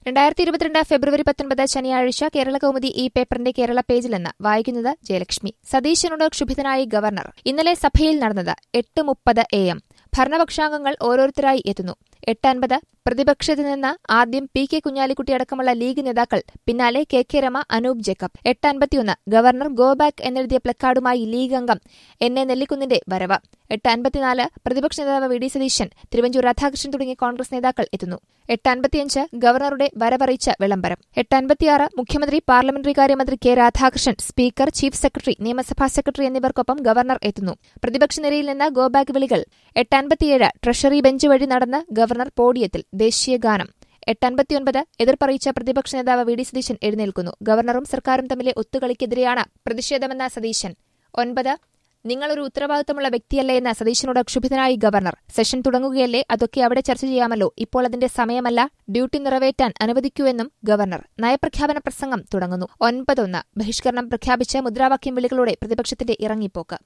രണ്ടായിരത്തി ഇരുപത്തിരണ്ട് ഫെബ്രുവരി പത്തൊൻപത് ശനിയാഴ്ച കേരള കൗമുദി ഈ പേപ്പറിന്റെ കേരള പേജിൽ നിന്ന് വായിക്കുന്നത് ജയലക്ഷ്മി സതീശനോട് ക്ഷുഭിതനായി ഗവർണർ ഇന്നലെ സഭയിൽ നടന്നത് എട്ട് മുപ്പത് എ എം ഭരണപക്ഷാംഗങ്ങൾ ഓരോരുത്തരായി എത്തുന്നു എട്ട് അൻപത് പ്രതിപക്ഷത്ത് നിന്ന് ആദ്യം പി കെ കുഞ്ഞാലിക്കുട്ടി അടക്കമുള്ള ലീഗ് നേതാക്കൾ പിന്നാലെ കെ കെ രമ അനൂപ് ജേക്കബ് എട്ട് അൻപത്തിയൊന്ന് ഗവർണർ ഗോ ബാക്ക് എന്നെഴുതിയ പ്ലക്കാർഡുമായി ലീഗ് അംഗം എൻ എ നെല്ലിക്കുന്നിന്റെ വരവ് എട്ട് അൻപത്തിനാല് പ്രതിപക്ഷ നേതാവ് വി ഡി സതീശൻ തിരുവഞ്ചൂർ രാധാകൃഷ്ണൻ തുടങ്ങിയ കോൺഗ്രസ് നേതാക്കൾ എത്തുന്നു എട്ട് അൻപത്തിയഞ്ച് ഗവർണറുടെ വരവറിയിച്ച വിളംബരം എട്ട് അൻപത്തിയാറ് മുഖ്യമന്ത്രി പാർലമെന്ററി കാര്യമന്ത്രി K Radhakrishnan speaker chief secretary നിയമസഭാ സെക്രട്ടറി എന്നിവർക്കൊപ്പം ഗവർണർ എത്തുന്നു പ്രതിപക്ഷ നിരയിൽ നിന്ന് ഗോ ബാക്ക് വിളികൾ എട്ട് അൻപത്തിയേഴ് ട്രഷറി ബെഞ്ച് വഴി നടന്ന് ഗവർണർ പോഡിയത്തിൽ ദേശീയ ഗാനം എട്ടൻപത്തിയൊൻപത് എതിർപ്പറിയിച്ച പ്രതിപക്ഷ നേതാവ് വി ഡി സതീശൻ എഴുന്നേൽക്കുന്നു ഗവർണറും സർക്കാരും തമ്മിലെ ഒത്തുകളിക്കെതിരെയാണ് പ്രതിഷേധമെന്ന സതീശൻ ഒൻപത് നിങ്ങളൊരു ഉത്തരവാദിത്തമുള്ള വ്യക്തിയല്ലേ എന്ന സതീശനോട് ക്ഷുഭിതനായി ഗവർണർ സെഷൻ തുടങ്ങുകയല്ലേ അതൊക്കെ അവിടെ ചർച്ച ചെയ്യാമല്ലോ ഇപ്പോൾ അതിന്റെ സമയമല്ല ഡ്യൂട്ടി നിറവേറ്റാൻ അനുവദിക്കൂവെന്നും ഗവർണർ നയപ്രഖ്യാപന പ്രസംഗം തുടങ്ങുന്നു ഒൻപതൊന്ന് ബഹിഷ്കരണം പ്രഖ്യാപിച്ച് മുദ്രാവാക്യം വിളികളോടെ പ്രതിപക്ഷത്തിന്റെ ഇറങ്ങിപ്പോക്ക്